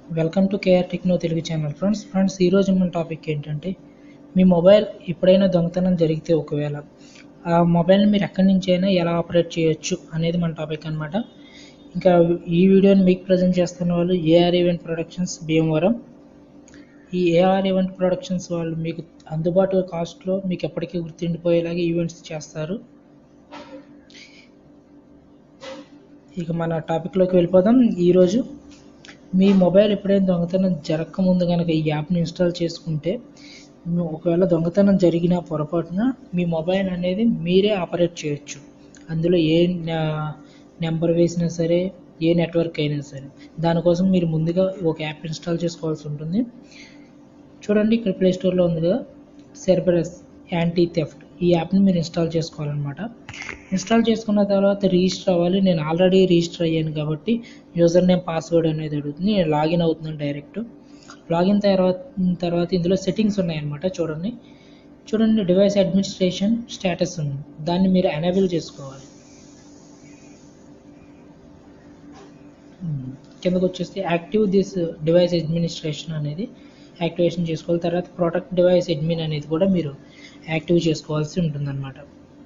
welcome to KR techno Telugu channel friends friends ఈరోజు మన topic ఏంటంటే మీ మొబైల్ ఎప్పుడైనా దొంగతనం జరిగితే ఒకవేళ ఆ మొబైల్ని మీరు ఎక్కడి నుంచి అయినా ఎలా ఆపరేట్ చేయొచ్చు అనేది మన టాపిక్ అనమాట ఇంకా ఈ వీడియోని మీకు ప్రజెంట్ చేస్తున్న వాళ్ళు ఏఆర్ ఈవెంట్ ప్రొడక్షన్స్ భీమవరం ఈ ఏఆర్ ఈవెంట్ ప్రొడక్షన్స్ వాళ్ళు మీకు అందుబాటు కాస్ట్లో మీకు ఎప్పటికీ గుర్తుండిపోయేలాగా ఈవెంట్స్ చేస్తారు ఇక మన టాపిక్లోకి వెళ్ళిపోదాం ఈరోజు మీ మొబైల్ ఎప్పుడైనా దొంగతనం జరగక ముందు కనుక ఈ యాప్ని ఇన్స్టాల్ చేసుకుంటే మీ- ఒకవేళ దొంగతనం జరిగిన పొరపాటున మీ మొబైల్ అనేది మీరే ఆపరేట్ చేయొచ్చు అందులో ఏ నెంబర్ వేసినా సరే ఏ నెట్వర్క్ అయినా సరే దానికోసం మీరు ముందుగా ఒక యాప్ ఇన్స్టాల్ చేసుకోవాల్సి ఉంటుంది చూడండి ఇక్కడ ప్లే స్టోర్లో ఉంది కదా సెర్బరస్ యాంటీ థెఫ్ట్ ఈ యాప్ని మీరు ఇన్స్టాల్ చేసుకోవాలన్నమాట ఇన్స్టాల్ చేసుకున్న తర్వాత రిజిస్టర్ అవ్వాలి నేను ఆల్రెడీ రిజిస్టర్ అయ్యాను కాబట్టి యూజర్ నేమ్ పాస్వర్డ్ అనేది అడుగుతుంది నేను లాగిన్ అవుతున్నాను డైరెక్ట్ లాగిన్ తర్వాత తర్వాత ఇందులో సెట్టింగ్స్ ఉన్నాయన్నమాట చూడండి చూడండి డివైస్ అడ్మినిస్ట్రేషన్ స్టేటస్ ఉంది దాన్ని మీరు ఎనేబుల్ చేసుకోవాలి ఉమ్, కిందకు వచ్చేసి యాక్టివ్ దిస్ డివైస్ అడ్మినిస్ట్రేషన్ అనేది యాక్టివేషన్ చేసుకోవాలి తర్వాత ప్రొటెక్ట్ డివైస్ అడ్మిన్ అనేది కూడా మీరు యాక్టివ్ చేసుకోవాల్సి ఉంటుందన్నమాట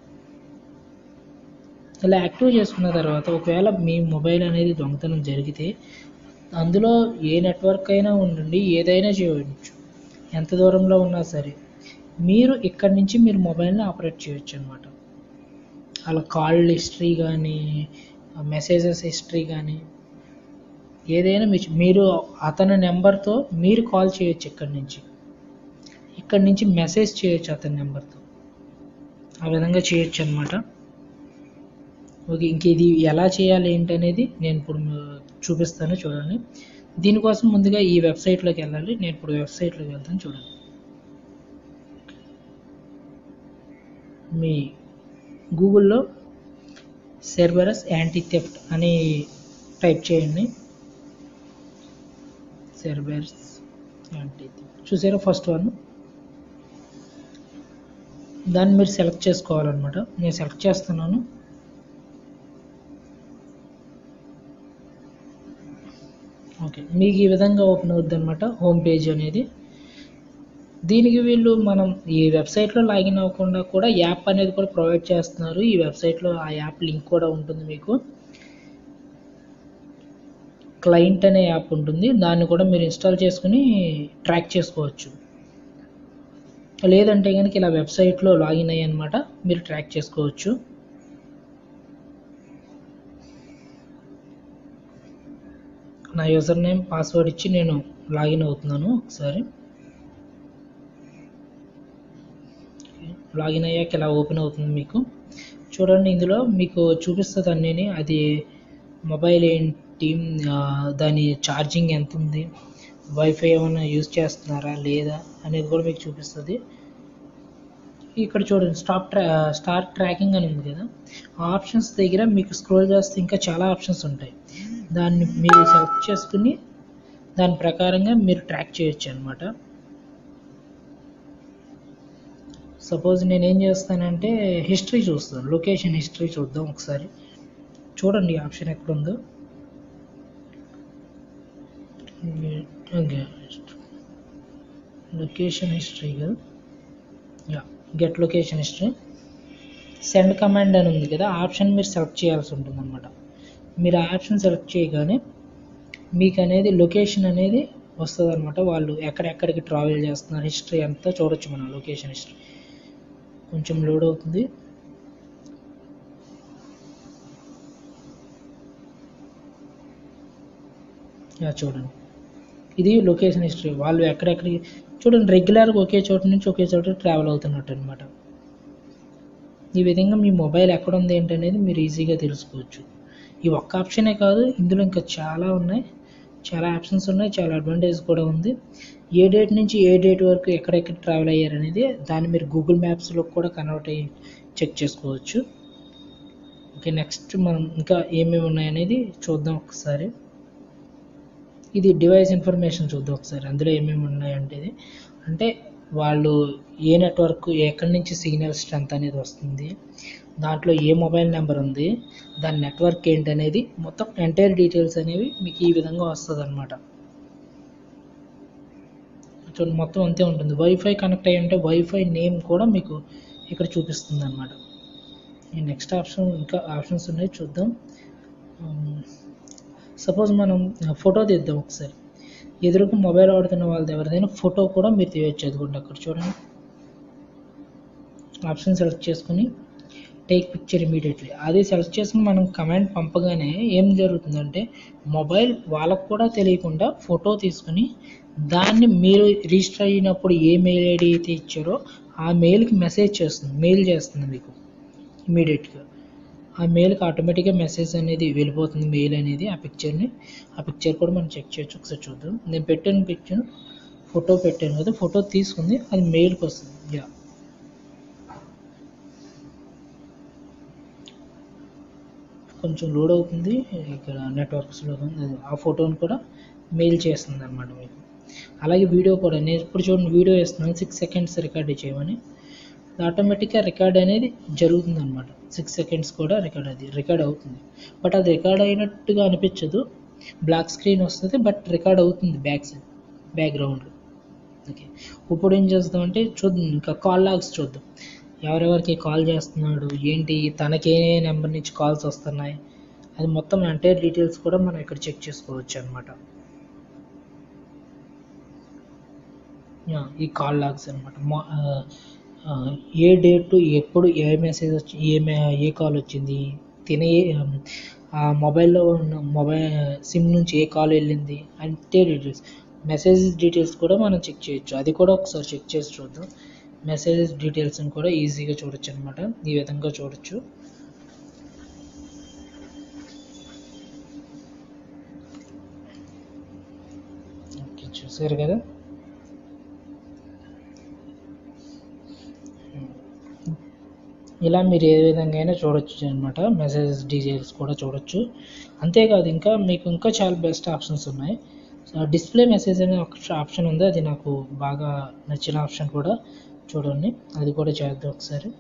ఇలా యాక్టివ్ చేసుకున్న తర్వాత ఒకవేళ మీ మొబైల్ అనేది దొంగతనం జరిగితే అందులో ఏ నెట్వర్క్ అయినా ఉండండి ఏదైనా చేయవచ్చు ఎంత దూరంలో ఉన్నా సరే మీరు ఇక్కడి నుంచి మీరు మొబైల్ని ఆపరేట్ చేయొచ్చు అనమాట అలా కాల్ హిస్టరీ కానీ మెసేజెస్ హిస్టరీ కానీ ఏదైనా మీ- మీరు అతని నెంబర్తో మీరు కాల్ చేయొచ్చు ఇక్కడి నుంచి ఇక్కడి నుంచి మెసేజ్ చేయొచ్చు అతని నెంబర్తో ఆ విధంగా చేయొచ్చు అనమాట ఓకే ఇంక ఇది ఎలా చేయాలి ఏంటి అనేది నేను ఇప్పుడు మీ- చూపిస్తాను చూడండి దీనికోసం ముందుగా ఈ వెబ్సైట్లోకి వెళ్ళాలి నేను ఇప్పుడు వెబ్సైట్లోకి వెళ్తాను చూడండి మీ గూగుల్లో సెర్బరస్ యాంటీ థెఫ్ట్ అని టైప్ చేయండి సెర్బర్స్ యాంటీ థెఫ్ట్ చూసారా ఫస్ట్ వన్ దాన్ని మీరు సెలెక్ట్ చేసుకోవాలన్నమాట నేను సెలెక్ట్ చేస్తున్నాను ఓకే మీకు ఈ విధంగా ఓపెన్ అవుద్ది అనమాట హోమ్ పేజ్ అనేది దీనికి వీళ్ళు మనం ఈ వెబ్సైట్లో లాగిన్ అవ్వకుండా కూడా యాప్ అనేది కూడా ప్రొవైడ్ చేస్తున్నారు ఈ వెబ్సైట్లో ఆ యాప్ లింక్ కూడా ఉంటుంది మీకు క్లయింట్ అనే యాప్ ఉంటుంది దాన్ని కూడా మీరు ఇన్స్టాల్ చేసుకుని ట్రాక్ చేసుకోవచ్చు లేదంటే కనుక ఇలా వెబ్సైట్లో లాగిన్ అయ్యి అనమాట మీరు ట్రాక్ చేసుకోవచ్చు నా యూజర్ నేమ్ పాస్వర్డ్ ఇచ్చి నేను లాగిన్ అవుతున్నాను ఒకసారి లాగిన్ అయ్యాక ఇలా ఓపెన్ అవుతుంది మీకు చూడండి ఇందులో మీకు చూపిస్తుంది అన్నీ అది మొబైల్ ఏంటి ఆ, దాని ఛార్జింగ్ ఎంత ఉంది వైఫై ఏమైనా యూజ్ చేస్తున్నారా లేదా అనేది కూడా మీకు చూపిస్తుంది ఇక్కడ చూడండి స్టాప్ ట్రా స్టార్ ట్రాకింగ్ అని ఉంది కదా ఆ ఆప్షన్స్ దగ్గర మీకు స్క్రోల్ చేస్తే ఇంకా చాలా ఆప్షన్స్ ఉంటాయి దాన్ని మీరు సెలెక్ట్ చేసుకుని దాని ప్రకారంగా మీరు ట్రాక్ చేయొచ్చు అనమాట సపోజ్ నేను ఏం చేస్తానంటే హిస్టరీ చూస్తాను లొకేషన్ హిస్టరీ చూద్దాం ఒకసారి చూడండి ఈ ఆప్షన్ ఎక్కడ ఉందో లొకేషన్ హిస్టరీ కదా yeah get location history send command అని ఉంది కదా ఆప్షన్ మీరు సెలెక్ట్ చేయాల్సి ఉంటుంది అనమాట మీరు ఆ ఆప్షన్ సెలెక్ట్ చేయగానే మీకు అనేది లొకేషన్ అనేది వస్తుంది అనమాట వాళ్ళు ఎక్కడెక్కడికి ట్రావెల్ చేస్తున్నారు హిస్టరీ అంతా చూడొచ్చు మనం లొకేషన్ హిస్టరీ కొంచెం లోడ్ అవుతుంది యా చూడండి ఇది లొకేషన్ హిస్టరీ వాళ్ళు ఎక్కడెక్కడికి చూడండి రెగ్యులర్గా ఒకే చోట నుంచి ఒకే చోట ట్రావెల్ అవుతున్నట్టు అనమాట ఈ విధంగా మీ మొబైల్ ఎక్కడ ఉంది ఏంటనేది మీరు ఈజీగా తెలుసుకోవచ్చు ఈ ఒక్క ఆప్షనే కాదు ఇందులో ఇంకా చాలా ఉన్నాయి చాలా ఆప్షన్స్ ఉన్నాయి చాలా అడ్వాంటేజ్ కూడా ఉంది ఏ డేట్ నుంచి ఏ డేట్ వరకు ఎక్కడెక్కడ ట్రావెల్ అయ్యారు అనేది దాన్ని మీరు గూగుల్ మ్యాప్స్లో కూడా కన్వర్ట్ అయ్యి చెక్ చేసుకోవచ్చు ఓకే నెక్స్ట్ మనం ఇంకా ఏమేమి ఉన్నాయనేది చూద్దాం ఒకసారి ఇది డివైస్ ఇన్ఫర్మేషన్ చూద్దాం ఒకసారి అందులో ఏమేమి ఉన్నాయంటే ఇది అంటే వాళ్ళు ఏ నెట్వర్క్ ఎక్కడి నుంచి సిగ్నల్ స్ట్రెంత్ అనేది వస్తుంది దాంట్లో ఏ మొబైల్ నెంబర్ ఉంది దాని నెట్వర్క్ ఏంటి అనేది మొత్తం ఎంటైర్ డీటెయిల్స్ అనేవి మీకు ఈ విధంగా వస్తుంది అనమాట చూడండి మొత్తం అంతే ఉంటుంది వైఫై కనెక్ట్ అయ్యి ఉంటే వైఫై నేమ్ కూడా మీకు ఇక్కడ చూపిస్తుంది అనమాట నెక్స్ట్ ఆప్షన్ ఇంకా ఆప్షన్స్ ఉన్నాయి చూద్దాం సపోజ్ మనం ఫోటో తీద్దాం ఒకసారి ఎదురుగా మొబైల్ వాడుతున్న వాళ్ళది ఎవరిదైనా ఫోటో కూడా మీరు తీయచ్చు అదిగోండి అక్కడ చూడండి ఆప్షన్ సెలెక్ట్ చేసుకుని టేక్ పిక్చర్ ఇమీడియట్లీ అది సెలెక్ట్ చేసుకుని మనం కమెంట్ పంపగానే ఏం జరుగుతుందంటే మొబైల్ వాళ్ళకు కూడా తెలియకుండా ఫోటో తీసుకుని దాన్ని మీరు రిజిస్టర్ అయినప్పుడు ఏ మెయిల్ ఐడి అయితే ఇచ్చారో ఆ మెయిల్కి మెసేజ్ చేస్తుంది మెయిల్ చేస్తుంది మీకు ఇమీడియట్గా ఆ మెయిల్కి ఆటోమేటిక్గా మెసేజ్ అనేది వెళ్ళిపోతుంది మెయిల్ అనేది ఆ పిక్చర్ని ఆ పిక్చర్ కూడా మనం చెక్ చేయొచ్చు ఒకసారి చూద్దాం నేను పెట్టిన పిక్చర్ ఫోటో పెట్టాను కదా ఫోటో తీసుకుంది అది మెయిల్కి వస్తుంది యా కొంచెం లోడ్ అవుతుంది ఇక్కడ నెట్వర్క్ స్లో అవుతుంది అది ఆ ఫోటోని కూడా మెయిల్ చేస్తుంది అనమాట మీకు అలాగే వీడియో కూడా నేను ఇప్పుడు చూడండి వీడియో వేస్తున్నాను సిక్స్ సెకండ్స్ రికార్డ్ చేయమని ఆటోమేటిక్గా రికార్డ్ అనేది జరుగుతుంది అనమాట సిక్స్ సెకండ్స్ కూడా రికార్డ్ అది రికార్డ్ అవుతుంది బట్ అది రికార్డ్ అయినట్టుగా అనిపించదు బ్లాక్ స్క్రీన్ వస్తుంది బట్ రికార్డ్ అవుతుంది బ్యాక్ సైడ్ బ్యాక్గ్రౌండ్ ఓకే ఇప్పుడు ఏం చేస్తామంటే చూద్దాం ఇంకా కాల్ లాగ్స్ చూద్దాం ఎవరెవరికి కాల్ చేస్తున్నాడు ఏంటి తనకే నెంబర్ నుంచి కాల్స్ వస్తున్నాయి అది మొత్తం ఎంటైర్ డీటెయిల్స్ కూడా మనం ఇక్కడ చెక్ చేసుకోవచ్చు అనమాట ఈ కాల్ లాగ్స్ అనమాట ఏ డేట్ ఎప్పుడు ఏ మెసేజ్ వచ్చి ఏ మె- ఏ కాల్ వచ్చింది తినే ఆ మొబైల్లో ఉన్న మొబైల్ సిమ్ నుంచి ఏ కాల్ వెళ్ళింది అంటే డీటెయిల్స్ మెసేజ్ డీటెయిల్స్ కూడా మనం చెక్ చేయొచ్చు అది కూడా ఒకసారి చెక్ చేసి చూద్దాం మెసేజెస్ డీటెయిల్స్ని కూడా ఈజీగా చూడొచ్చు అనమాట ఈ విధంగా చూడొచ్చు ఓకే చూసారు కదా ఇలా మీరు ఏ విధంగా అయినా చూడొచ్చు అనమాట మెసేజెస్ డీటెయిల్స్ కూడా చూడొచ్చు అంతేకాదు ఇంకా మీకు ఇంకా చాలా బెస్ట్ ఆప్షన్స్ ఉన్నాయి డిస్ప్లే మెసేజ్ అనే ఒక ఆప్షన్ ఉంది అది నాకు బాగా నచ్చిన ఆప్షన్ కూడా చూడండి అది కూడా చేద్దాం ఒకసారి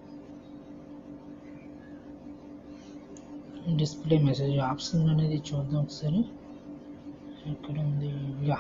డిస్ప్లే మెసేజ్ ఆప్షన్ అనేది చూద్దాం ఒకసారి ఎక్కడ ఉంది యా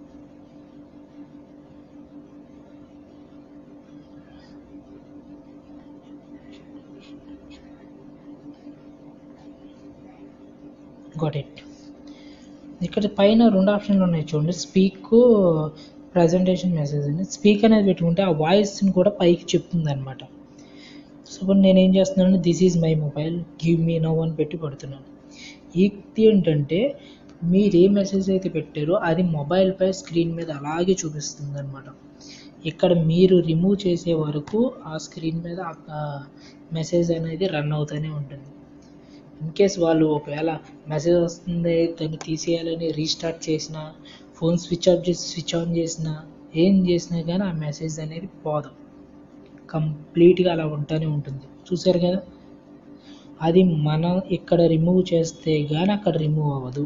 గాట్ ఇట్ ఇక్కడ పైన రెండు ఆప్షన్లు ఉన్నాయి చూడండి స్పీక్ ప్రజెంటేషన్ మెసేజ్ అని స్పీక్ అనేది పెట్టుకుంటే ఆ వాయిస్ని కూడా పైకి చెప్తుంది అనమాట సో ఇప్పుడు నేను ఏం చేస్తున్నాను this is my mobile give me no అని పెట్టి పడుతున్నాను ఇది ఏంటంటే మీరు ఏ మెసేజ్ అయితే పెట్టారో అది మొబైల్పై స్క్రీన్ మీద అలాగే చూపిస్తుంది అనమాట ఇక్కడ మీరు రిమూవ్ చేసే వరకు ఆ స్క్రీన్ మీద మెసేజ్ అనేది రన్ అవుతూనే ఉంటుంది ఇన్ కేస్ వాళ్ళు ఒకవేళ మెసేజ్ వస్తుంది దాన్ని తీసేయాలని రీస్టార్ట్ చేసినా ఫోన్ స్విచ్ ఆఫ్ చేసి స్విచ్ ఆన్ చేసినా ఏం చేసినా కానీ ఆ మెసేజ్ అనేది పోదు కంప్లీట్గా అలా ఉంటూనే ఉంటుంది చూసారు కదా అది మనం ఇక్కడ రిమూవ్ చేస్తే కానీ అక్కడ రిమూవ్ అవ్వదు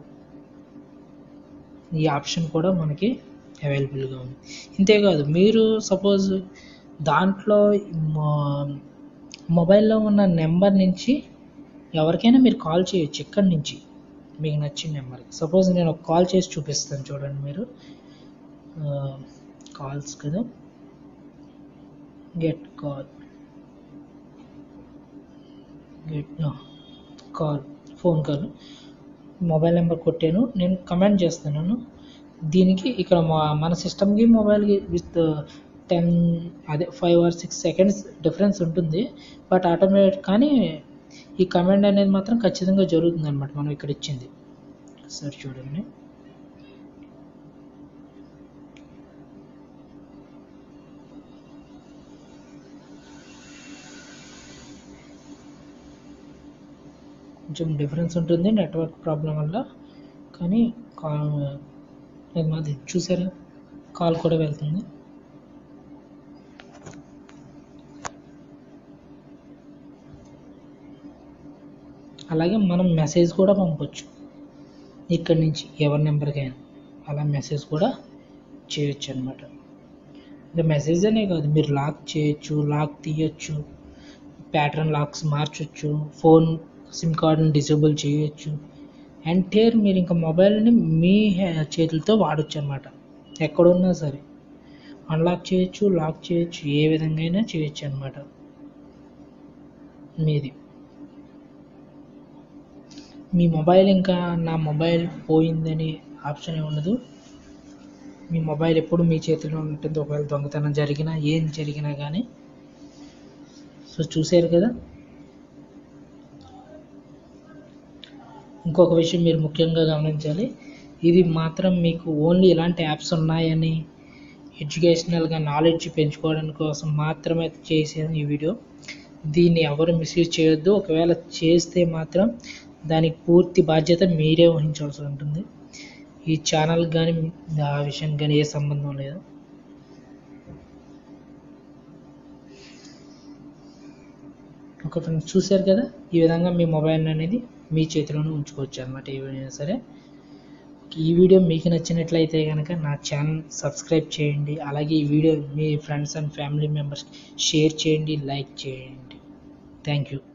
ఈ ఆప్షన్ కూడా మనకి అవైలబుల్గా ఉంది ఇంతేకాదు మీరు సపోజ్ దాంట్లో మొబైల్లో ఉన్న నెంబర్ నుంచి ఎవరికైనా మీరు కాల్ చేయొచ్చు ఇక్కడి నుంచి మీకు నచ్చిన నెంబర్కి సపోజ్ నేను ఒక కాల్ చేసి చూపిస్తాను చూడండి మీరు కాల్స్ కదా get call get call phone call mobile number కొట్టాను నేను కమెంట్ చేస్తున్నాను దీనికి ఇక్కడ మా మన సిస్టమ్కి మొబైల్కి విత్ టెన్ అదే five or six seconds difference ఉంటుంది బట్ ఆటోమేటిక్ కానీ ఈ కమాండ్ అనేది మాత్రం ఖచ్చితంగా జరుగుతుంది అనమాట మనం ఇక్కడ ఇచ్చింది సార్ చూడండి కొంచెం డిఫరెన్స్ ఉంటుంది నెట్వర్క్ ప్రాబ్లం వల్ల కానీ కాల్ మాది చూసారా కాల్ కూడా వెళ్తుంది అలాగే మనం మెసేజ్ కూడా పంపొచ్చు ఇక్కడి నుంచి ఎవరి నెంబర్కైనా అలా మెసేజ్ కూడా చేయొచ్చు అనమాట ఇంకా మెసేజ్ అనే కాదు మీరు లాక్ చేయొచ్చు లాక్ తీయచ్చు ప్యాటర్న్ లాక్స్ మార్చొచ్చు ఫోన్ సిమ్ కార్డ్ని డిసేబుల్ చేయొచ్చు ఎంటైర్ మీరు ఇంకా మొబైల్ని మీ చేతులతో వాడచ్చు అనమాట ఎక్కడున్నా సరే అన్లాక్ చేయొచ్చు లాక్ చేయొచ్చు ఏ విధంగా అయినా చేయొచ్చు అనమాట మీది మీ మొబైల్ ఇంకా నా మొబైల్ పోయిందని ఆప్షన్ ఏమి ఉండదు మీ మొబైల్ ఎప్పుడు మీ చేతిలో ఉంటుంది ఒకవేళ దొంగతనం జరిగినా ఏం జరిగినా కానీ సో చూసారు కదా ఇంకొక విషయం మీరు ముఖ్యంగా గమనించాలి ఇది మాత్రం మీకు ఓన్లీ ఇలాంటి యాప్స్ ఉన్నాయని ఎడ్యుకేషనల్గా నాలెడ్జ్ పెంచుకోవడానికి కోసం మాత్రమే చేసాను ఈ వీడియో దీన్ని ఎవరు మిస్యూజ్ చేయొద్దు ఒకవేళ చేస్తే మాత్రం దానికి పూర్తి బాధ్యత మీరే వహించాల్సి ఉంటుంది ఈ ఛానల్ కానీ ఆ విషయం కానీ ఏ సంబంధం లేదు ఒక ఫ్రెండ్స్ చూశారు కదా ఈ విధంగా మీ మొబైల్ అనేది మీ చేతిలోనే ఉంచుకోవచ్చు అనమాట ఏవైనా సరే ఈ వీడియో మీకు నచ్చినట్లయితే కనుక నా ఛానల్ సబ్స్క్రైబ్ చేయండి అలాగే ఈ వీడియో మీ ఫ్రెండ్స్ అండ్ ఫ్యామిలీ మెంబర్స్కి షేర్ చేయండి లైక్ చేయండి థ్యాంక్ యూ